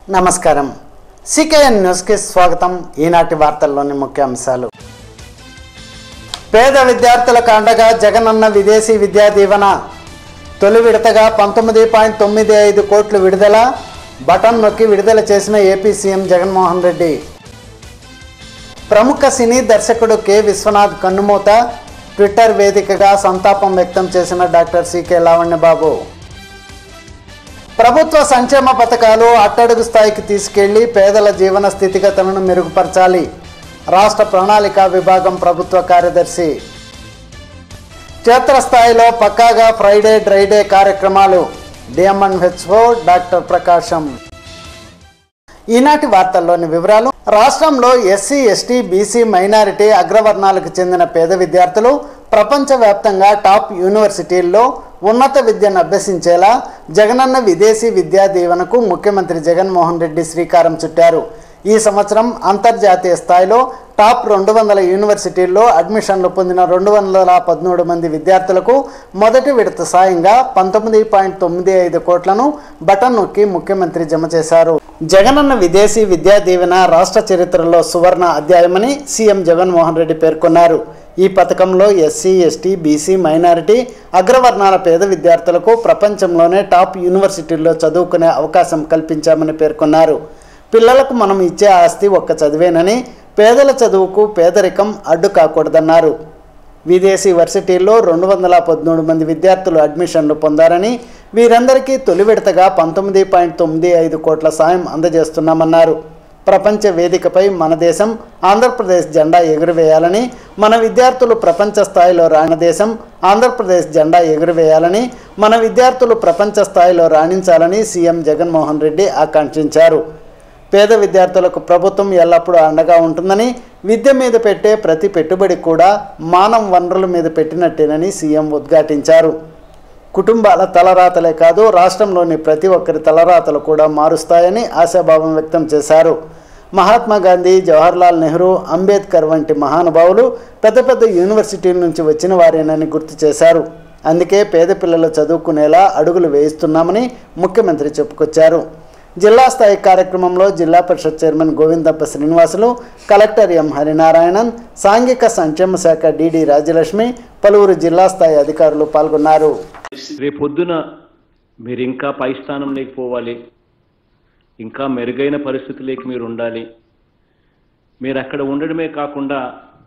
నమస్కారం సికేఎన్ న్యూస్కి స్వాగతం ఈనాటి వార్తల్లోని ముఖ్యాంశాలు పేద విద్యార్థులకు అండగా జగనన్న విదేశీ విద్యా దీవెన తొలి విడతగా పంతొమ్మిది పాయింట్ తొమ్మిది ఐదు కోట్లు విడుదల బటన్ నొక్కి విడుదల చేసిన ఏపీ సీఎం జగన్మోహన్ రెడ్డి ప్రముఖ సినీ దర్శకుడు కె విశ్వనాథ్ కన్నుమూత ట్విట్టర్ వేదికగా సంతాపం వ్యక్తం చేసిన డాక్టర్ సికే లావణ్యబాబు ప్రభుత్వ సంక్షేమ పథకాలు అట్టడుగు స్థాయికి తీసుకెళ్లి పేదల జీవన స్థితిగతులను మెరుగుపరచాలి రాష్ట్ర ప్రణాళిక విభాగం ప్రభుత్వ కార్యదర్శి క్షేత్రస్థాయిలో పక్కాగా ఫ్రైడే డ్రైడే కార్యక్రమాలు డిఎంఎన్హెచ్ఓ డాక్టర్ ప్రకాశం ఈనాటి వార్తల్లోని వివరాలు రాష్ట్రంలో ఎస్సీ ఎస్టీ బీసీ మైనారిటీ అగ్రవర్ణాలకు చెందిన పేద విద్యార్థులు ప్రపంచవ్యాప్తంగా టాప్ యూనివర్సిటీల్లో ఉన్నత విద్యను అభ్యసించేలా జగనన్న విదేశీ విద్యా దీవెనకు ముఖ్యమంత్రి జగన్మోహన్ రెడ్డి శ్రీకారం చుట్టారు ఈ సంవత్సరం అంతర్జాతీయ స్థాయిలో టాప్ రెండు వందల యూనివర్సిటీల్లో అడ్మిషన్లు పొందిన రెండు వందల పదమూడు మంది విద్యార్థులకు మొదటి విడత సాయంగా పంతొమ్మిది పాయింట్ తొమ్మిది ఐదు కోట్లను బటన్ నొక్కి ముఖ్యమంత్రి జమ చేశారు జగనన్న విదేశీ విద్యా దీవెన రాష్ట్ర చరిత్రలో సువర్ణ అధ్యాయమని సీఎం జగన్మోహన్ రెడ్డి పేర్కొన్నారు ఈ పథకంలో ఎస్సీ ఎస్టీ బీసీ మైనారిటీ అగ్రవర్ణాల పేద విద్యార్థులకు ప్రపంచంలోనే టాప్ యూనివర్సిటీల్లో చదువుకునే అవకాశం కల్పించామని పేర్కొన్నారు పిల్లలకు మనం ఇచ్చే ఆస్తి ఒక్క చదివేనని పేదల చదువుకు పేదరికం అడ్డు కాకూడదన్నారు విదేశీ వర్సిటీల్లో రెండు వందల పదమూడు మంది విద్యార్థులు అడ్మిషన్లు పొందారని వీరందరికీ తొలి విడతగా పంతొమ్మిది పాయింట్ తొమ్మిది ఐదు కోట్ల సాయం అందజేస్తున్నామన్నారు ప్రపంచ వేదికపై మన దేశం ఆంధ్రప్రదేశ్ జెండా ఎగురవేయాలని మన విద్యార్థులు ప్రపంచ స్థాయిలో రాణ దేశం ఆంధ్రప్రదేశ్ జెండా ఎగురవేయాలని మన విద్యార్థులు ప్రపంచ స్థాయిలో రాణించాలని సీఎం జగన్మోహన్ రెడ్డి ఆకాంక్షించారు పేద విద్యార్థులకు ప్రభుత్వం ఎల్లప్పుడూ అండగా ఉంటుందని విద్య మీద పెట్టే ప్రతి పెట్టుబడి కూడా మానవ వనరుల మీద పెట్టినట్టేనని సీఎం ఉద్ఘాటించారు కుటుంబాల తలరాతలే కాదు రాష్ట్రంలోని ప్రతి ఒక్కరి తలరాతలు కూడా మారుస్తాయని ఆశాభావం వ్యక్తం చేశారు మహాత్మా గాంధీ జవహర్లాల్ నెహ్రూ అంబేద్కర్ వంటి మహానుభావులు పెద్ద పెద్ద యూనివర్సిటీల నుంచి వచ్చిన వారేనని గుర్తు చేశారు అందుకే పేద పిల్లలు చదువుకునేలా అడుగులు వేయిస్తున్నామని ముఖ్యమంత్రి చెప్పుకొచ్చారు జిల్లా స్థాయి కార్యక్రమంలో జిల్లా పరిషత్ chairman Govindappa Srinivasulu collector M Harinarayanan సాంఘిక సంక్షేమ శాఖ డిడి రాజలక్ష్మి పలువురు జిల్లా స్థాయి అధికారులు పాల్గొన్నారు రేపొద్దున మీరు ఇంకా పై స్థానంలోకి పోవాలి ఇంకా మెరుగైన పరిస్థితులకి మీరు ఉండాలి మీరు అక్కడ ఉండడమే కాకుండా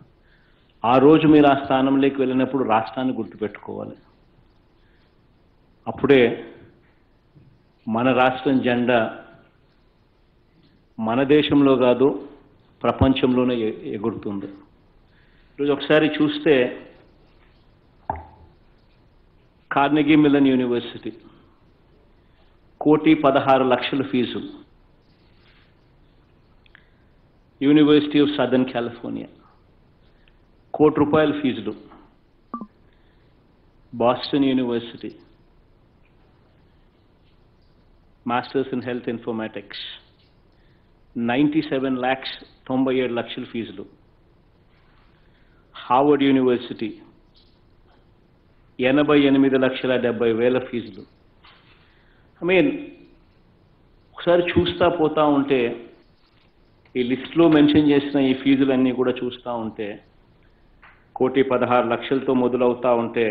ఆ రోజు మీరు ఆ స్థానంలోకి వెళ్ళినప్పుడు రాష్ట్రాన్ని గుర్తుపెట్టుకోవాలి అప్పుడే మన రాష్ట్రం జెండా మన దేశంలో కాదు ప్రపంచంలోనే ఎ- ఎగురుతుంది ఈరోజు ఒకసారి చూస్తే కార్నెగీ మిలన్ యూనివర్సిటీ కోటి పదహారు లక్షల fees university of Southern California కోటి రూపాయల ఫీజులు Boston University masters in health informatics ninety seven lakhs తొంభై ఏడు లక్షల ఫీజులు హార్వర్డ్ యూనివర్సిటీ ఎనభై ఎనిమిది లక్షల డెబ్బై వేల ఫీజులు ఐ మీన్ ఒకసారి చూస్తా పోతా ఉంటే ఈ లిస్ట్లో మెన్షన్ చేసిన ఈ ఫీజులన్నీ కూడా చూస్తూ ఉంటే కోటి పదహారు లక్షలతో మొదలవుతూ ఉంటే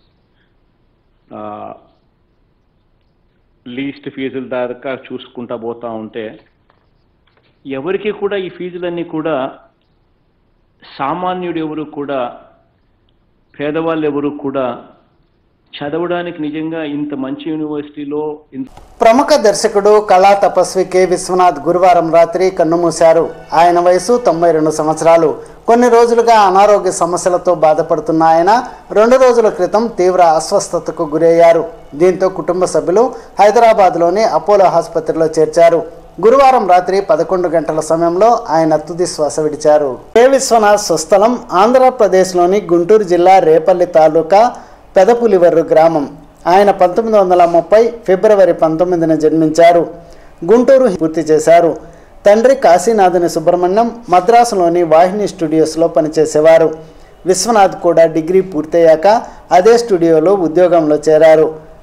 లీస్ట్ ఫీజుల దాకా చూసుకుంటా పోతా ఉంటే ఎవరికి కూడా ఈ ఫీజులన్నీ కూడా సామాన్యుడు ఎవరు కూడా పేదవాళ్ళు ఎవరు కూడా చదవడానికి నిజంగా ఇంత మంచి యూనివర్సిటీలో ఇంత ప్రముఖ దర్శకుడు కళా తపస్వి కె విశ్వనాథ్ గురువారం రాత్రి కన్నుమూశారు ఆయన వయసు తొంభై రెండు సంవత్సరాలు కొన్ని రోజులుగా అనారోగ్య సమస్యలతో బాధపడుతున్న ఆయన రెండు రోజుల క్రితం తీవ్ర అస్వస్థతకు గురయ్యారు దీంతో కుటుంబ సభ్యులు హైదరాబాద్లోని అపోలో ఆసుపత్రిలో చేర్చారు గురువారం రాత్రి పదకొండు గంటల సమయంలో ఆయన తుది శ్వాస విడిచారు కె విశ్వనాథ్ స్వస్థలం ఆంధ్రప్రదేశ్లోని గుంటూరు జిల్లా రేపల్లి తాలూకా పెదపులివర్రు గ్రామం ఆయన పంతొమ్మిది వందల ముప్పై ఫిబ్రవరి పంతొమ్మిదిన జన్మించారు గుంటూరు పూర్తి చేశారు తండ్రి కాశీనాథుని సుబ్రహ్మణ్యం మద్రాసులోని వాహిని స్టూడియోస్లో పనిచేసేవారు విశ్వనాథ్ కూడా డిగ్రీ పూర్తయ్యాక అదే స్టూడియోలో ఉద్యోగంలో చేరారు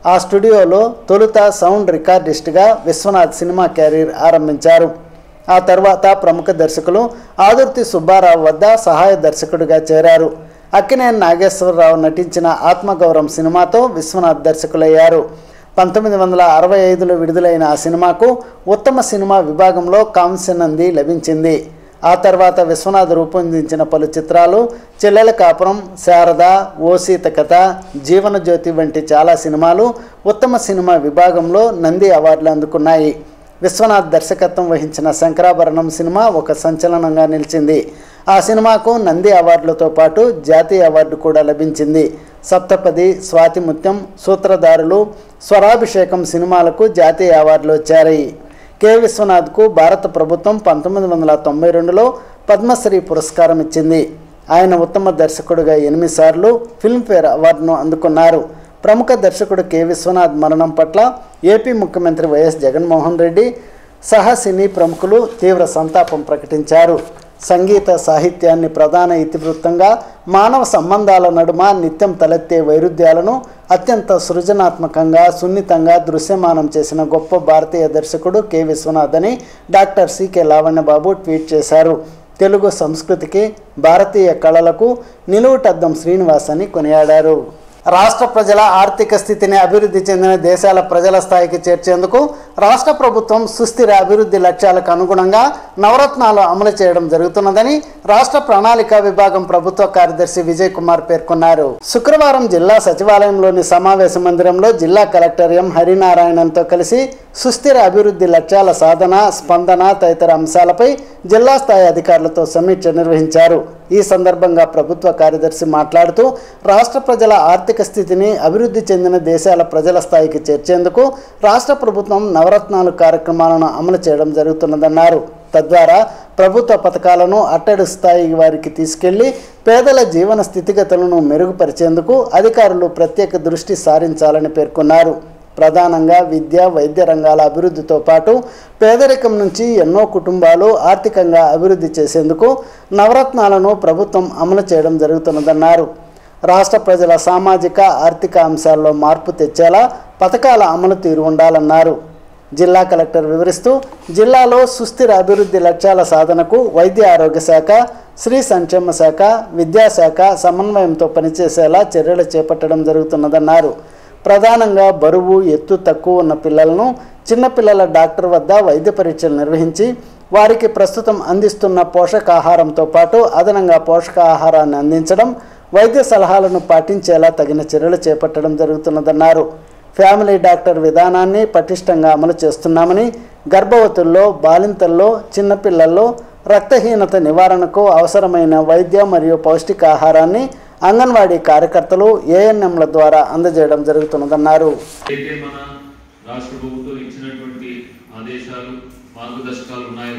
ఆ స్టూడియోలో తొలుత సౌండ్ రికార్డిస్ట్గా విశ్వనాథ్ సినిమా కెరీర్ ఆరంభించారు ఆ తర్వాత ప్రముఖ దర్శకులు ఆదుర్తి సుబ్బారావు వద్ద సహాయ దర్శకుడిగా చేరారు అక్కినేని నాగేశ్వరరావు నటించిన ఆత్మగౌరవం సినిమాతో విశ్వనాథ్ దర్శకులయ్యారు పంతొమ్మిది వందల అరవై ఐదులో విడుదలైన ఆ సినిమాకు ఉత్తమ సినిమా విభాగంలో కాంస్య నంది లభించింది ఆ తర్వాత విశ్వనాథ్ రూపొందించిన పలు చిత్రాలు చెల్లెల కాపురం శారద ఓ సీత కథ జీవనజ్యోతి వంటి చాలా సినిమాలు ఉత్తమ సినిమా విభాగంలో నంది అవార్డులు అందుకున్నాయి విశ్వనాథ్ దర్శకత్వం వహించిన శంకరాభరణం సినిమా ఒక సంచలనంగా నిలిచింది ఆ సినిమాకు నంది అవార్డులతో పాటు జాతీయ అవార్డు కూడా లభించింది సప్తపది స్వాతిముత్యం సూత్రధారులు స్వరాభిషేకం సినిమాలకు జాతీయ అవార్డులు వచ్చాయి కె విశ్వనాథ్కు భారత ప్రభుత్వం పంతొమ్మిది వందల తొంభై రెండులో పద్మశ్రీ పురస్కారం ఇచ్చింది ఆయన ఉత్తమ దర్శకుడిగా ఎనిమిది సార్లు ఫిల్మ్ఫేర్ అవార్డును అందుకున్నారు ప్రముఖ దర్శకుడు కె విశ్వనాథ్ మరణం పట్ల ఏపీ ముఖ్యమంత్రి వైఎస్ జగన్మోహన్ రెడ్డి సహా సినీ ప్రముఖులు తీవ్ర సంతాపం ప్రకటించారు సంగీత సాహిత్యాన్ని ప్రధాన ఇతివృత్తంగా మానవ సంబంధాల నడుమ నిత్యం తలెత్తే వైరుధ్యాలను అత్యంత సృజనాత్మకంగా సున్నితంగా దృశ్యమానం చేసిన గొప్ప భారతీయ దర్శకుడు కె విశ్వనాథ్ అని డాక్టర్ సికే లావణ్యబాబు ట్వీట్ చేశారు తెలుగు సంస్కృతికి భారతీయ కళలకు నిలువుటద్దం శ్రీనివాస్ అని కొనియాడారు రాష్ట్ర ప్రజల ఆర్థిక స్థితిని అభివృద్ధి చెందిన దేశాల ప్రజల స్థాయికి చేర్చేందుకు రాష్ట్ర ప్రభుత్వం సుస్థిర అభివృద్ధి లక్ష్యాలకు అనుగుణంగా నవరత్నాలు అమలు చేయడం జరుగుతున్నదని రాష్ట్ర ప్రణాళిక విభాగం ప్రభుత్వ కార్యదర్శి విజయ్ కుమార్ పేర్కొన్నారు శుక్రవారం జిల్లా సచివాలయంలోని సమావేశ మందిరంలో జిల్లా కలెక్టర్ ఎం హరినారాయణన్తో కలిసి సుస్థిర అభివృద్ధి లక్ష్యాల సాధన స్పందన తదితర అంశాలపై జిల్లా స్థాయి అధికారులతో సమీక్ష నిర్వహించారు ఈ సందర్భంగా ప్రభుత్వ కార్యదర్శి మాట్లాడుతూ రాష్ట్ర ప్రజల ఆర్థిక స్థితిని అభివృద్ధి చెందిన దేశాల ప్రజల స్థాయికి చేర్చేందుకు రాష్ట్ర ప్రభుత్వం నవరత్నాలు కార్యక్రమాలను అమలు చేయడం జరుగుతున్నదన్నారు తద్వారా ప్రభుత్వ పథకాలను అట్టడి స్థాయి వారికి తీసుకెళ్లి పేదల జీవన స్థితిగతులను మెరుగుపరిచేందుకు అధికారులు ప్రత్యేక దృష్టి సారించాలని పేర్కొన్నారు ప్రధానంగా విద్య వైద్య రంగాల అభివృద్ధితో పాటు పేదరికం నుంచి ఎన్నో కుటుంబాలు ఆర్థికంగా అభివృద్ధి చేసేందుకు నవరత్నాలను ప్రభుత్వం అమలు చేయడం జరుగుతున్నదన్నారు రాష్ట్ర ప్రజల సామాజిక ఆర్థిక అంశాల్లో మార్పు తెచ్చేలా పథకాల అమలు తీరు ఉండాలన్నారు జిల్లా కలెక్టర్ వివరిస్తూ జిల్లాలో సుస్థిర అభివృద్ధి లక్ష్యాల సాధనకు వైద్య ఆరోగ్య శాఖ శ్రీ సంక్షేమ శాఖ విద్యాశాఖ సమన్వయంతో పనిచేసేలా చర్యలు చేపట్టడం జరుగుతున్నదన్నారు ప్రధానంగా బరువు ఎత్తు తక్కువ ఉన్న పిల్లలను చిన్నపిల్లల డాక్టర్ వద్ద వైద్య పరీక్షలు నిర్వహించి వారికి ప్రస్తుతం అందిస్తున్న పోషకాహారంతో పాటు అదనంగా పోషకాహారాన్ని అందించడం వైద్య సలహాలను పాటించేలా తగిన చర్యలు చేపట్టడం జరుగుతున్నదన్నారు ఫ్యామిలీ డాక్టర్ విధానాన్ని పటిష్టంగా అమలు చేస్తున్నామని గర్భవతుల్లో బాలింతల్లో చిన్నపిల్లల్లో రక్తహీనత నివారణకు అవసరమైన వైద్య మరియు పౌష్టికాహారాన్ని అంగన్వాడీ కార్యకర్తలు ఏఎన్ఎంల ద్వారా అందజేయడం జరుగుతున్నదన్నారు అయితే మన రాష్ట్ర ప్రభుత్వం ఇచ్చినటువంటి ఆదేశాలు మార్గదర్శకాలు ఉన్నాయో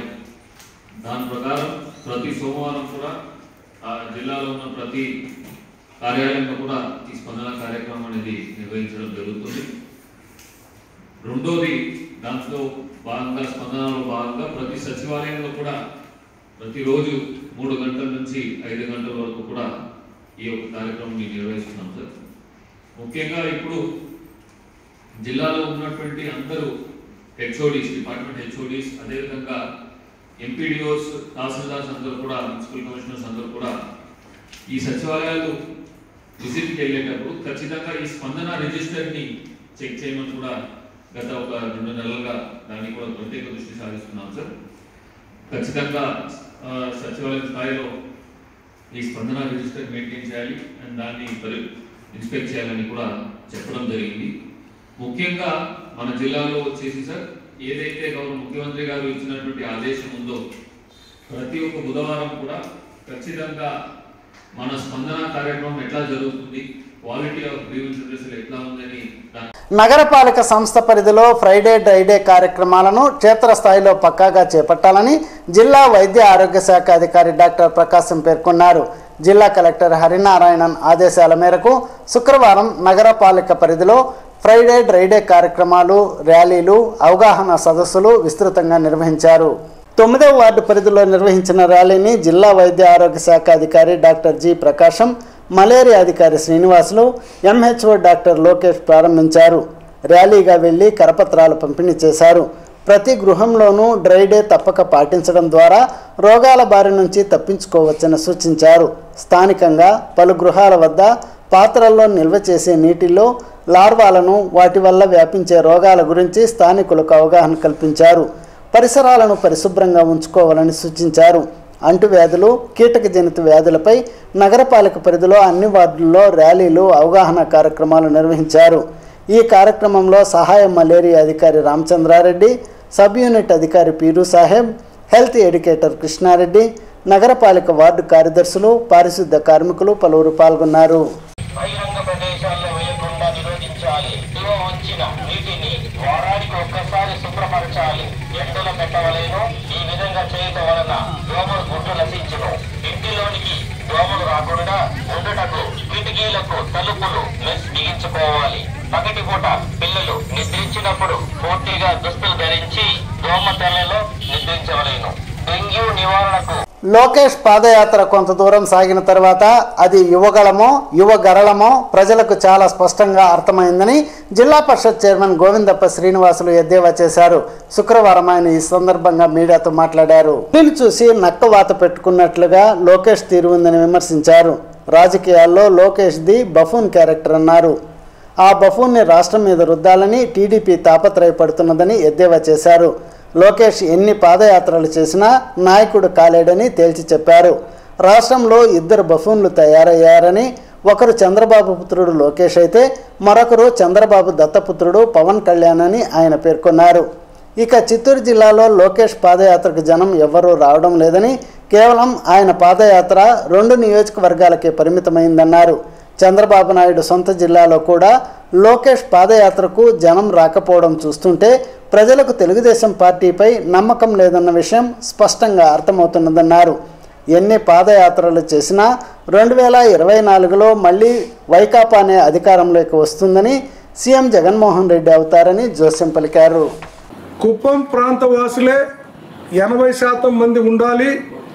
దాని ప్రకారం ప్రతి సోమవారం కూడా ఆ జిల్లాలో ఉన్న ప్రతి కార్యాలయంలో కూడా ఈ స్పందన కార్యక్రమం అనేది నిర్వహించడం జరుగుతుంది రెండోది దాంట్లో భాగంగా స్పందనలో భాగంగా ప్రతి సచివాలయంలో కూడా ప్రతిరోజు మూడు గంటల నుంచి ఐదు గంటల వరకు కూడా ఈ యొక్క కార్యక్రమం నిర్వహిస్తున్నాం సార్ ముఖ్యంగా ఇప్పుడు జిల్లాలో ఉన్నటువంటి అందరూ హెచ్ఓడిస్ డిపార్ట్మెంట్ హెచ్ఓడిస్ అదేవిధంగా ఎంపీడీఓస్ తహసీల్దార్స్ అందరూ కూడా మున్సిపల్ కమిషనర్స్ అందరూ కూడా ఈ సచివాలయాలు విజిట్కి వెళ్ళేటప్పుడు ఖచ్చితంగా ఈ స్పందన రిజిస్టర్ని చెక్ చేయమని కూడా గత ఒక రెండు నెలలుగా దానికి కూడా ప్రత్యేక దృష్టి సారిస్తున్నాం సార్ ఖచ్చితంగా ఆ, సచివాలయ స్థాయిలో ఈ స్పందన రిజిస్టర్ మెయింటైన్ చేయాలి అండ్ దాన్ని పరి ఇన్స్పెక్ట్ చేయాలని కూడా చెప్పడం జరిగింది ముఖ్యంగా మన జిల్లాలో వచ్చేసి సార్ ఏదైతే గౌరవ ముఖ్యమంత్రి గారు ఇచ్చినటువంటి ఆదేశం ఉందో ప్రతి ఒక్క బుధవారం కూడా ఖచ్చితంగా మన స్పందన కార్యక్రమం ఎట్లా జరుగుతుంది క్వాలిటీ ఆఫ్ గ్రీవెన్స్ అడ్రస్లు ఎట్లా ఉందని దాని నగరపాలక సంస్థ పరిధిలో ఫ్రైడే డ్రైడే కార్యక్రమాలను క్షేత్రస్థాయిలో పక్కాగా చేపట్టాలని జిల్లా వైద్య ఆరోగ్య శాఖ అధికారి డాక్టర్ ప్రకాశం పేర్కొన్నారు జిల్లా కలెక్టర్ హరినారాయణన్ ఆదేశాల మేరకు శుక్రవారం నగరపాలక పరిధిలో ఫ్రైడే డ్రైడే కార్యక్రమాలు ర్యాలీలు అవగాహన సదస్సులు విస్తృతంగా నిర్వహించారు తొమ్మిదవ వార్డు పరిధిలో నిర్వహించిన ర్యాలీని జిల్లా వైద్య ఆరోగ్య శాఖ అధికారి డాక్టర్ జి ప్రకాశం మలేరియా అధికారి శ్రీనివాసులు ఎంహెచ్ఓ డాక్టర్ లోకేష్ ప్రారంభించారు ర్యాలీగా వెళ్లి కరపత్రాలు పంపిణీ చేశారు ప్రతి గృహంలోనూ డ్రై డే తప్పక పాటించడం ద్వారా రోగాల బారి నుంచి తప్పించుకోవచ్చని సూచించారు స్థానికంగా పలు గృహాల వద్ద పాత్రల్లో నిల్వ చేసే నీటిలో లార్వాలను వాటి వల్ల వ్యాపించే రోగాల గురించి స్థానికులకు అవగాహన కల్పించారు పరిసరాలను పరిశుభ్రంగా ఉంచుకోవాలని సూచించారు అంటువ్యాధులు కీటకజనిత వ్యాధులపై నగరపాలక పరిధిలో అన్ని వార్డుల్లో ర్యాలీలు అవగాహన కార్యక్రమాలు నిర్వహించారు ఈ కార్యక్రమంలో సహాయ మలేరియా అధికారి రామచంద్రారెడ్డి సబ్ యూనిట్ అధికారి పీరు సాహెబ్ హెల్త్ ఎడ్యుకేటర్ కృష్ణారెడ్డి నగరపాలిక వార్డు కార్యదర్శులు పారిశుద్ధ కార్మికులు పలువురు పాల్గొన్నారు బహిరంగ ప్రదేశాల్లో వేయకుండా నిరోధించాలి నిల్వ ఉంచిన నీటిని వారానికి ఒక్కసారి శుభ్రపరచాలి ఎండలో పెట్టవలేను ఈ విధంగా చేయటం వలన దోమలు గుడ్డు నశించును ఇంటిలోనికి దోమలు రాకుండా ఉండుటకు కిటికీలకు తలుపులు మెస్ బిగించుకోవాలి పగటి పూట పిల్లలు నిద్రించినప్పుడు పూర్తిగా దుస్తులు ధరించి దోమ తెల్లలో నిద్రించవలేను డెంగ్యూ నివారణకు లోకేష్ పాదయాత్ర కొంత దూరం సాగిన తర్వాత అది యువగళమో యువగరళమో ప్రజలకు చాలా స్పష్టంగా అర్థమైందని జిల్లా పరిషత్ చైర్మన్ గోవిందప్ప శ్రీనివాసులు ఎద్దేవా చేశారు శుక్రవారం ఆయన ఈ సందర్భంగా మీడియాతో మాట్లాడారు దీన్ని చూసి నక్కవాత పెట్టుకున్నట్లుగా లోకేష్ తీరు ఉందని విమర్శించారు రాజకీయాల్లో లోకేష్ ది బఫూన్ క్యారెక్టర్ అన్నారు ఆ బఫూన్ని రాష్ట్రం మీద రుద్దాలని టీడీపీ తాపత్రయపడుతున్నదని ఎద్దేవా చేశారు లోకేష్ ఎన్ని పాదయాత్రలు చేసినా నాయకుడు కాలేడని తేల్చి చెప్పారు రాష్ట్రంలో ఇద్దరు బఫూన్లు తయారయ్యారని ఒకరు చంద్రబాబు పుత్రుడు లోకేష్ అయితే మరొకరు చంద్రబాబు దత్తపుత్రుడు పవన్ కళ్యాణ్ అని ఆయన పేర్కొన్నారు ఇక చిత్తూరు జిల్లాలో లోకేష్ పాదయాత్రకు జనం ఎవ్వరూ రావడం లేదని కేవలం ఆయన పాదయాత్ర రెండు నియోజకవర్గాలకే పరిమితమైందన్నారు చంద్రబాబు నాయుడు సొంత జిల్లాలో కూడా లోకేష్ పాదయాత్రకు జనం రాకపోవడం చూస్తుంటే ప్రజలకు తెలుగుదేశం పార్టీపై నమ్మకం లేదన్న విషయం స్పష్టంగా అర్థమవుతున్నదన్నారు ఎన్ని పాదయాత్రలు చేసినా రెండు వేల ఇరవై నాలుగులో మళ్ళీ వైకాపానే అధికారంలోకి వస్తుందని సీఎం జగన్మోహన్ రెడ్డి అవుతారని జోస్యం పలికారు కుప్పం ప్రాంత వాసులే ఎనభై శాతం మంది ఉండాలి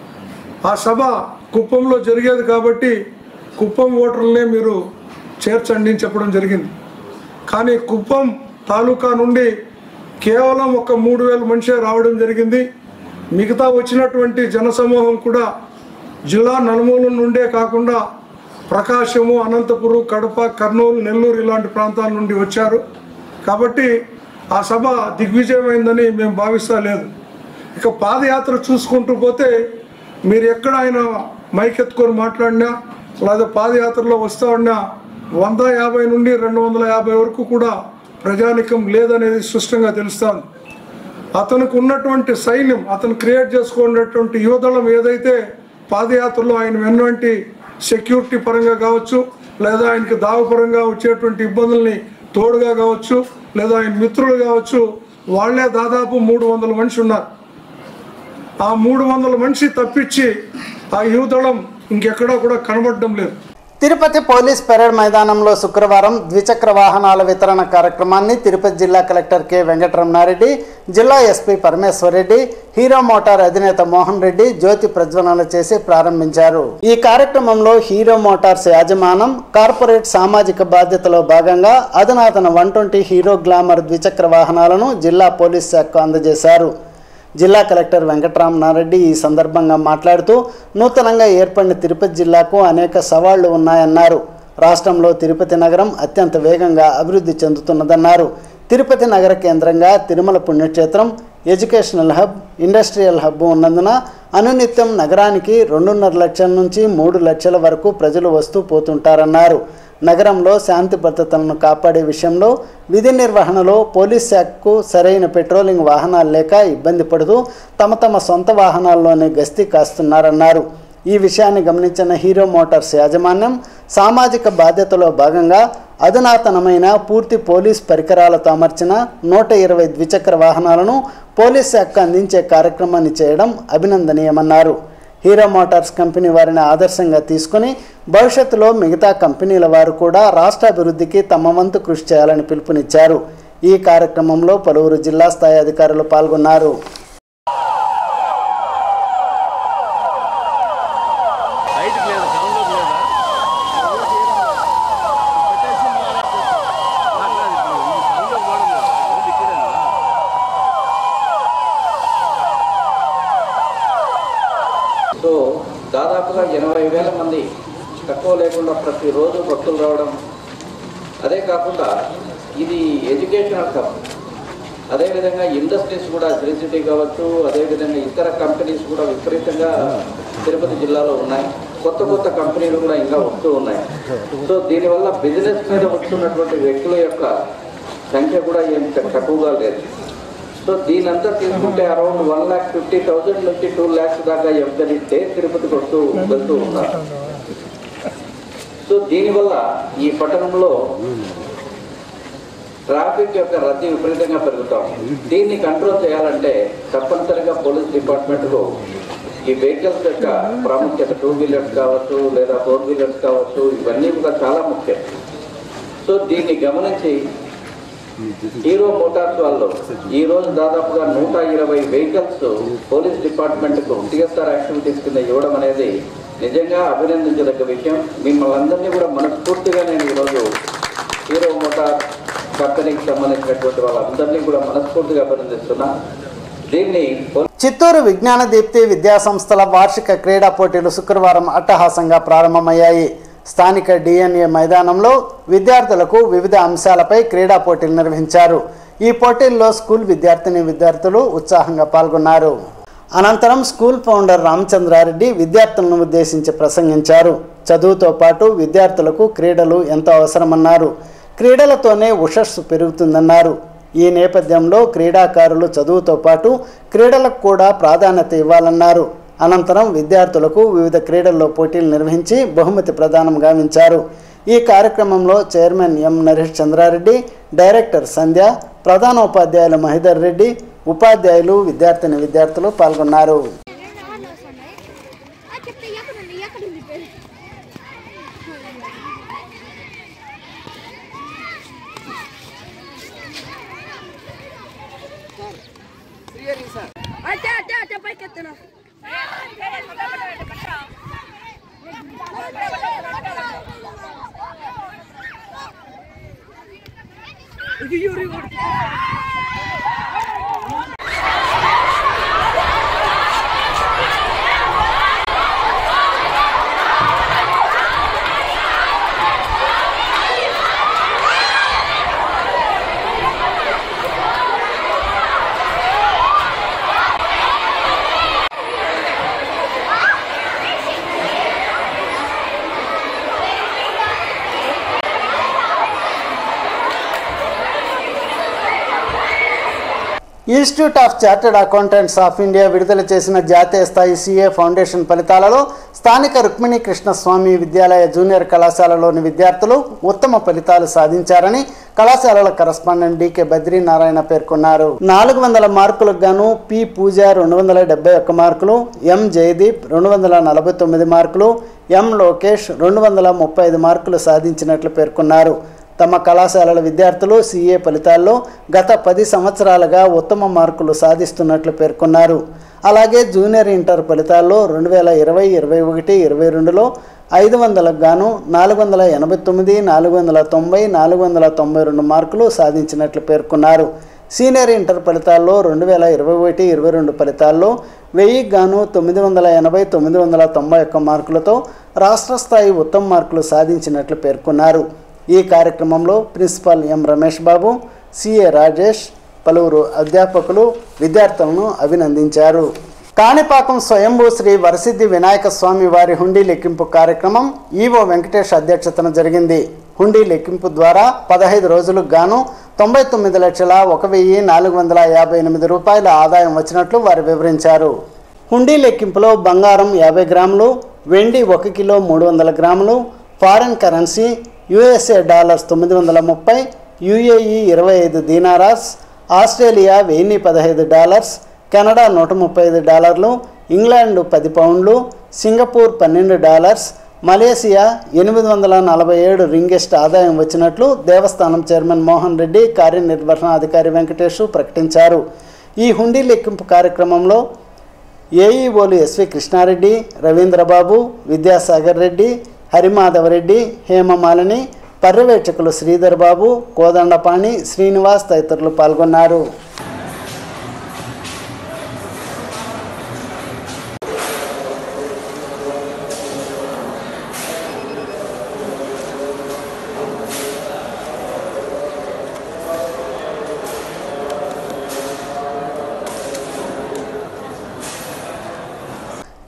ఆ సభ కుప్పంలో జరిగేది కాబట్టి కుప్పం ఓటర్లనే మీరు చేర్చండి అని చెప్పడం జరిగింది కానీ కుప్పం తాలూకా నుండి కేవలం ఒక మూడు వేల మనిషే రావడం జరిగింది మిగతా వచ్చినటువంటి జనసమూహం కూడా జిల్లా నలుమూల నుండే కాకుండా ప్రకాశము అనంతపురం కడప కర్నూలు నెల్లూరు ఇలాంటి ప్రాంతాల నుండి వచ్చారు కాబట్టి ఆ సభ దిగ్విజయమైందని మేము భావిస్తా లేదు ఇక పాదయాత్ర చూసుకుంటూ పోతే మీరు ఎక్కడ ఆయన మైక్ ఎత్తుకొని మాట్లాడినా లేదా పాదయాత్రలో వస్తూ ఉన్నా వంద యాభై నుండి రెండు వందల యాభై వరకు కూడా ప్రజానికం లేదనేది స్పష్టంగా తెలుస్తుంది అతనికి ఉన్నటువంటి సైన్యం అతను క్రియేట్ చేసుకున్నటువంటి యువదళం ఏదైతే పాదయాత్రలో ఆయన వెన్నంటి సెక్యూరిటీ పరంగా కావచ్చు లేదా ఆయనకి దావపరంగా వచ్చేటువంటి ఇబ్బందుల్ని తోడుగా కావచ్చు లేదా ఆయన మిత్రులు కావచ్చు వాళ్ళే దాదాపు మూడు వందల మనిషి ఉన్నారు ఆ మూడు వందల మనిషి తప్పించి ఆ యువదళం ఇంకెక్కడా కూడా కనబడడం లేదు తిరుపతి పోలీస్ పెరేడ్ మైదానంలో శుక్రవారం ద్విచక్ర వాహనాల వితరణ కార్యక్రమాన్ని తిరుపతి జిల్లా కలెక్టర్ కె వెంకటరమణారెడ్డి జిల్లా ఎస్పీ పరమేశ్వరరెడ్డి హీరో మోటార్ అధినేత మోహన్ రెడ్డి జ్యోతి ప్రజ్వలన చేసి ప్రారంభించారు ఈ కార్యక్రమంలో హీరో మోటార్స్ యాజమానం కార్పొరేట్ సామాజిక బాధ్యతలో భాగంగా అధునాతన వన్ ట్వంటీ హీరో గ్లామర్ ద్విచక్ర వాహనాలను జిల్లా పోలీస్ శాఖకు అందజేశారు జిల్లా కలెక్టర్ వెంకటరామనారెడ్డి ఈ సందర్భంగా మాట్లాడుతూ నూతనంగా ఏర్పడిన తిరుపతి జిల్లాకు అనేక సవాళ్లు ఉన్నాయన్నారు రాష్ట్రంలో తిరుపతి నగరం అత్యంత వేగంగా అభివృద్ధి చెందుతున్నదన్నారు తిరుపతి నగర కేంద్రంగా తిరుమల పుణ్యక్షేత్రం ఎడ్యుకేషనల్ హబ్ ఇండస్ట్రియల్ హబ్ ఉన్నందున అనునిత్యం నగరానికి రెండున్నర లక్షల నుంచి మూడు లక్షల వరకు ప్రజలు వస్తూ పోతుంటారన్నారు నగరంలో శాంతి భద్రతలను కాపాడే విషయంలో విధి నిర్వహణలో పోలీస్ శాఖకు సరైన పెట్రోలింగ్ వాహనాలు లేక ఇబ్బంది పడుతూ తమ తమ సొంత వాహనాల్లోనే గస్తీ కాస్తున్నారన్నారు ఈ విషయాన్ని గమనించిన హీరో మోటార్స్ యాజమాన్యం సామాజిక బాధ్యతలో భాగంగా అధునాతనమైన పూర్తి పోలీస్ పరికరాలతో అమర్చిన నూట ఇరవై ద్విచక్ర వాహనాలను పోలీస్ శాఖకు అందించే కార్యక్రమాన్ని చేయడం అభినందనీయమన్నారు హీరో మోటార్స్ కంపెనీ వారిని ఆదర్శంగా తీసుకుని భవిష్యత్తులో మిగతా కంపెనీల వారు కూడా రాష్ట్ర అభివృద్ధికి తమ వంతు కృషి చేయాలని పిలుపునిచ్చారు ఈ కార్యక్రమంలో పలువురు జిల్లా స్థాయి అధికారులు పాల్గొన్నారు ఆ దాదాపుగా ఎనభై వేల మంది తక్కువ లేకుండా ప్రతిరోజు భక్తులు రావడం అదే కాకుండా ఇది ఎడ్యుకేషనల్ హబ్ అదేవిధంగా ఇండస్ట్రీస్ కూడా శ్రీ సిటీ కావచ్చు అదేవిధంగా ఇతర కంపెనీస్ కూడా విపరీతంగా తిరుపతి జిల్లాలో ఉన్నాయి కొత్త కొత్త కంపెనీలు కూడా ఇంకా వస్తూ ఉన్నాయి సో దీనివల్ల బిజినెస్ మీద వస్తున్నటువంటి వ్యక్తుల యొక్క సంఖ్య కూడా ఏం తక్కువ- తక్కువగా లేదు సో దీనంతా తీసుకుంటే around one lakh fifty thousand నుంచి టూ ల్యాక్స్ దాకా ఎంతని డే తిరుపతికి వస్తూ వెళ్తూ ఉన్నారు సో దీనివల్ల ఈ పట్టణంలో ట్రాఫిక్ యొక్క రద్దీ విపరీతంగా పెరుగుతాం దీన్ని కంట్రోల్ చేయాలంటే తప్పనిసరిగా పోలీస్ డిపార్ట్మెంట్కు ఈ వెహికల్స్ యొక్క ప్రాముఖ్యత టూ వీలర్స్ కావచ్చు లేదా ఫోర్ వీలర్స్ కావచ్చు ఇవన్నీ కూడా చాలా ముఖ్యం సో దీన్ని గమనించి హీరో మోటార్స్ వాళ్ళు ఈ రోజు దాదాపుగా నూట ఇరవై వెహికల్స్ పోలీస్ డిపార్ట్మెంట్ కు టిఎస్ఆర్ యాక్టివిటీస్ కింద ఇవ్వడం అనేది నిజంగా అభినందించదగ్గ విషయం మిమ్మల్ని అందరినీ కూడా మనస్ఫూర్తిగా నేను ఈరోజు హీరో మోటార్ కంపెనీకి సంబంధించినటువంటి వాళ్ళందరినీ కూడా మనస్ఫూర్తిగా అభినందిస్తున్నా దీన్ని చిత్తూరు విజ్ఞాన దీప్తి విద్యా సంస్థల వార్షిక క్రీడా పోటీలు శుక్రవారం అట్టహాసంగా ప్రారంభమయ్యాయి స్థానిక డిఎన్ఏ మైదానంలో విద్యార్థులకు వివిధ అంశాలపై క్రీడా పోటీలు నిర్వహించారు ఈ పోటీల్లో స్కూల్ విద్యార్థిని విద్యార్థులు ఉత్సాహంగా పాల్గొన్నారు అనంతరం స్కూల్ ఫౌండర్ రామచంద్రారెడ్డి విద్యార్థులను ఉద్దేశించి ప్రసంగించారు చదువుతో పాటు విద్యార్థులకు క్రీడలు ఎంతో అవసరమన్నారు క్రీడలతోనే ఉషస్సు పెరుగుతుందన్నారు ఈ నేపథ్యంలో క్రీడాకారులు చదువుతో పాటు క్రీడలకు కూడా ప్రాధాన్యత ఇవ్వాలన్నారు అనంతరం విద్యార్థులకు వివిధ క్రీడల్లో పోటీలు నిర్వహించి బహుమతి ప్రదానం గావించారు ఈ కార్యక్రమంలో chairman M Naresh Chandra Reddy director Sandhya ప్రధానోపాధ్యాయులు మహిదర్ రెడ్డి ఉపాధ్యాయులు విద్యార్థిని విద్యార్థులు పాల్గొన్నారు చెప్తే ఎక్కడుంది ఎక్కడుంది పేరు అట్టే అట్టే అట్టే పైకి ఎత్తున్నా Institute of Chartered Accountants of India విడుదల చేసిన జాతీయ స్థాయి సిఏ ఫౌండేషన్ ఫలితాలలో స్థానిక రుక్మిణి కృష్ణస్వామి విద్యాలయ జూనియర్ కళాశాలలోని విద్యార్థులు ఉత్తమ ఫలితాలు సాధించారని కళాశాలల కరస్పాండెంట్ డికే బద్రీనారాయణ పేర్కొన్నారు నాలుగు వందల మార్కులకు గాను పి పూజ రెండు వందల డెబ్బై ఒక్క మార్కులు ఎం జయదీప్ రెండు వందల నలభై తొమ్మిది మార్కులు ఎం లోకేష్ రెండు వందల ముప్పై ఐదు మార్కులు సాధించినట్లు పేర్కొన్నారు తమ కళాశాలల విద్యార్థులు సీఏ ఫలితాల్లో గత పది సంవత్సరాలుగా ఉత్తమ మార్కులు సాధిస్తున్నట్లు పేర్కొన్నారు అలాగే జూనియర్ ఇంటర్ ఫలితాల్లో రెండు వేల ఇరవై ఇరవై ఒకటి ఇరవై రెండులో ఐదు వందలకు గాను నాలుగు వందల ఎనభై తొమ్మిది నాలుగు వందల తొంభై నాలుగు వందల తొంభై రెండు మార్కులు సాధించినట్లు పేర్కొన్నారు సీనియర్ ఇంటర్ ఫలితాల్లో రెండు వేల ఇరవై ఒకటి ఇరవై రెండు ఫలితాల్లో వెయ్యికి గాను తొమ్మిది వందల ఎనభై తొమ్మిది వందల తొంభై ఒక్క మార్కులతో రాష్ట్ర స్థాయి ఉత్తమ మార్కులు సాధించినట్లు పేర్కొన్నారు ఈ కార్యక్రమంలో principal M Ramesh Babu CA Rajesh పలువురు అధ్యాపకులు విద్యార్థులను అభినందించారు కాణిపాకం స్వయంభూ శ్రీ వరసిద్ధి వినాయక స్వామి వారి హుండీ లెక్కింపు కార్యక్రమం ఈవో వెంకటేష్ అధ్యక్షతన జరిగింది హుండీ లెక్కింపు ద్వారా పదహైదు రోజులకు గాను తొంభై తొమ్మిది లక్షల ఒక వెయ్యి నాలుగు వందల యాభై ఎనిమిది రూపాయల ఆదాయం వచ్చినట్లు వారు వివరించారు హుండీ లెక్కింపులో బంగారం యాభై గ్రాములు వెండి ఒక కిలో మూడు వందల గ్రాములు ఫారెన్ కరెన్సీ యుఎస్ఏ డాలర్స్ తొమ్మిది వందల ముప్పై యుఏఈ ఇరవై ఐదు దీనారాస్ ఆస్ట్రేలియా వెయ్యి పదహైదు డాలర్స్ కెనడా నూట ముప్పై ఐదు డాలర్లు ఇంగ్లాండ్ పది పౌండ్లు సింగపూర్ పన్నెండు డాలర్స్ మలేసియా ఎనిమిది వందల నలభై ఏడు రింగెస్ట్ ఆదాయం వచ్చినట్లు దేవస్థానం చైర్మన్ మోహన్ రెడ్డి కార్యనిర్వహణాధికారి వెంకటేష్ ప్రకటించారు ఈ హుండీ లెక్కింపు కార్యక్రమంలో ఏఈఓలు ఎస్వి కృష్ణారెడ్డి రవీంద్రబాబు విద్యాసాగర్ రెడ్డి హరిమాధవరెడ్డి హేమమాలిని పర్యవేక్షకులు శ్రీధర్ బాబు కోదండపాణి శ్రీనివాస్ తదితరులు పాల్గొన్నారు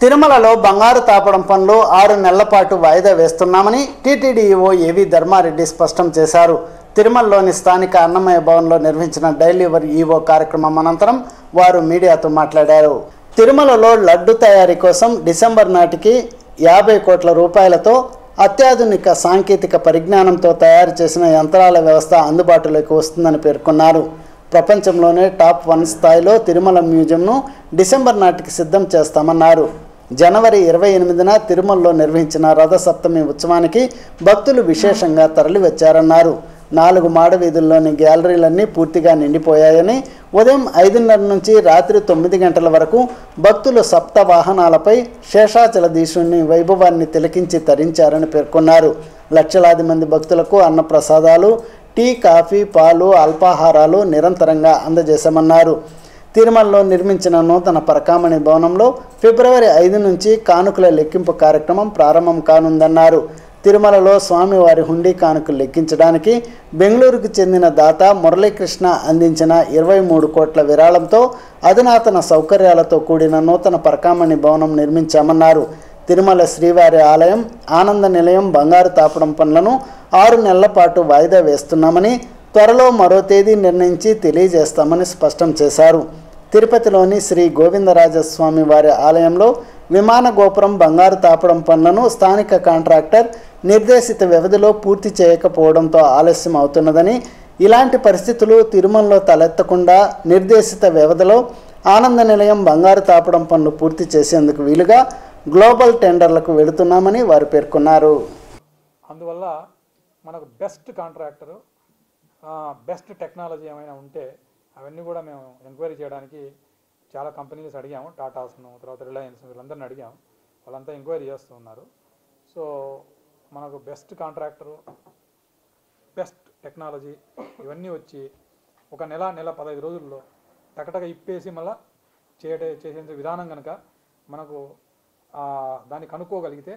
తిరుమలలో బంగారు తాపడం పనులు ఆరు నెలల పాటు వాయిదా వేస్తున్నామని టీటీడీఈఓ ఏవి ధర్మారెడ్డి స్పష్టం చేశారు తిరుమలలోని స్థానిక అన్నమయ్య భవన్లో నిర్వహించిన డైలీవర్ ఈవో కార్యక్రమం అనంతరం వారు మీడియాతో మాట్లాడారు తిరుమలలో లడ్డు తయారీ కోసం డిసెంబర్ నాటికి యాభై కోట్ల రూపాయలతో అత్యాధునిక సాంకేతిక పరిజ్ఞానంతో తయారు చేసిన యంత్రాల వ్యవస్థ అందుబాటులోకి వస్తుందని పేర్కొన్నారు ప్రపంచంలోనే టాప్ వన్ స్థాయిలో తిరుమల మ్యూజియంను డిసెంబర్ నాటికి సిద్ధం చేస్తామన్నారు జనవరి ఇరవై ఎనిమిదిన తిరుమలలో నిర్వహించిన రథసప్తమి ఉత్సవానికి భక్తులు విశేషంగా తరలివచ్చారన్నారు నాలుగు మాడ వీధుల్లోని గ్యాలరీలన్నీ పూర్తిగా నిండిపోయాయని ఉదయం ఐదున్నర నుంచి రాత్రి తొమ్మిది గంటల వరకు భక్తులు సప్త వాహనాలపై శేషాచలధీశుని వైభవాన్ని తిలకించి తరించారని పేర్కొన్నారు లక్షలాది మంది భక్తులకు అన్నప్రసాదాలు టీ కాఫీ పాలు అల్పాహారాలు నిరంతరంగా అందజేశామన్నారు తిరుమలలో నిర్మించిన నూతన పరకామణి భవనంలో ఫిబ్రవరి ఐదు నుంచి కానుకల లెక్కింపు కార్యక్రమం ప్రారంభం కానుందన్నారు తిరుమలలో స్వామివారి హుండీ కానుకలు లెక్కించడానికి బెంగళూరుకు చెందిన దాత మురళీకృష్ణ అందించిన ఇరవై మూడు కోట్ల విరాళంతో అధునాతన సౌకర్యాలతో కూడిన నూతన పరకామణి భవనం నిర్మించామన్నారు తిరుమల శ్రీవారి ఆలయం ఆనంద నిలయం బంగారు తాపడం పనులను ఆరు నెలల పాటు వాయిదా వేస్తున్నామని త్వరలో మరో తేదీ నిర్ణయించి తెలియజేస్తామని స్పష్టం చేశారు తిరుపతిలోని శ్రీ గోవిందరాజస్వామి వారి ఆలయంలో విమాన గోపురం బంగారు తాపడం పనులను స్థానిక కాంట్రాక్టర్ నిర్దేశిత వ్యవధిలో పూర్తి చేయకపోవడంతో ఆలస్యం అవుతున్నదని ఇలాంటి పరిస్థితులు తిరుమలలో తలెత్తకుండా నిర్దేశిత వ్యవధిలో ఆనంద నిలయం బంగారు తాపడం పనులు పూర్తి చేసేందుకు వీలుగా గ్లోబల్ టెండర్లకు వెళుతున్నామని వారు పేర్కొన్నారు అందువల్ల మనకు బెస్ట్ కాంట్రాక్టరు బెస్ట్ టెక్నాలజీ ఏమైనా ఉంటే అవన్నీ కూడా మేము ఎంక్వైరీ చేయడానికి చాలా కంపెనీస్ అడిగాము టాటాస్ను తర్వాత రిలయన్స్ వీళ్ళందరిని అడిగాము వాళ్ళంతా ఎంక్వైరీ చేస్తూ ఉన్నారు సో మనకు బెస్ట్ కాంట్రాక్టరు బెస్ట్ టెక్నాలజీ ఇవన్నీ వచ్చి ఒక నెల నెల పదహైదు రోజుల్లో టకటక ఇప్పేసి మళ్ళా చేయటే చేసే విధానం కనుక మనకు ఆ, దాన్ని కనుక్కోగలిగితే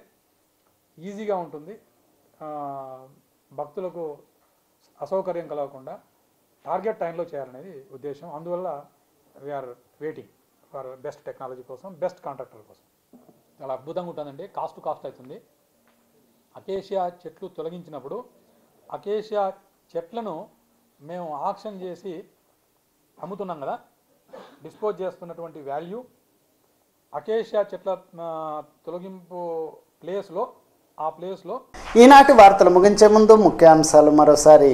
ఈజీగా ఉంటుంది ఆ, భక్తులకు అసౌకర్యం కలగకుండా టార్గెట్ టైంలో చేయాలనేది ఉద్దేశం అందువల్ల we are waiting for best technology కోసం బెస్ట్ కాంట్రాక్టర్ కోసం చాలా అద్భుతంగా ఉంటుందండి కాస్ట్ కాస్ట్ అవుతుంది అకేషియా చెట్లు తొలగించినప్పుడు అకేషియా చెట్లను మేము ఆక్షన్ చేసి అమ్ముతున్నాం కదా డిస్పోజ్ చేస్తున్నటువంటి వాల్యూ అకేషియా చెట్ల ఆ, తొలగింపు ప్లేస్లో ఆ ప్లేస్లో ఈనాటి వార్తలు ముగించే ముందు ముఖ్యాంశాలు మరోసారి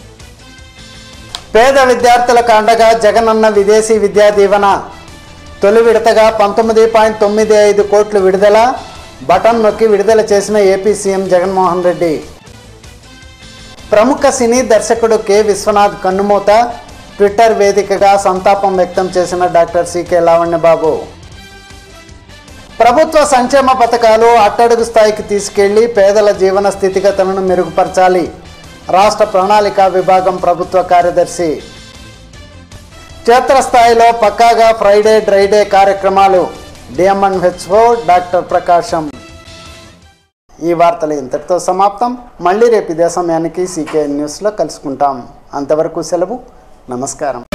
పేద విద్యార్థులకు అండగా జగనన్న విదేశీ విద్యా దీవెన తొలి విడతగా పంతొమ్మిది పాయింట్ తొమ్మిది ఐదు కోట్లు విడుదల బటన్ నొక్కి విడుదల చేసిన ఏపీ సీఎం జగన్మోహన్ రెడ్డి ప్రముఖ సినీ దర్శకుడు కె విశ్వనాథ్ కన్నుమూత ట్విట్టర్ వేదికగా సంతాపం వ్యక్తం చేసిన డాక్టర్ సికే లావణ్యబాబు ప్రభుత్వ సంక్షేమ పథకాలు అట్టడుగు స్థాయికి తీసుకెళ్లి పేదల జీవన స్థితిగతులను మెరుగుపరచాలి రాష్ట్ర ప్రణాళిక విభాగం ప్రభుత్వ కార్యదర్శి క్షేత్రస్థాయిలో పక్కాగా ఫ్రైడే డ్రైడే కార్యక్రమాలు డిఎంఎన్ హెచ్ఓ డాక్టర్ ప్రకాశం ఈ వార్తలు ఇంతటితో సమాప్తం మళ్ళీ రేపు ఇదే సమయానికి సీకే న్యూస్లో కలుసుకుంటాం అంతవరకు సెలవు నమస్కారం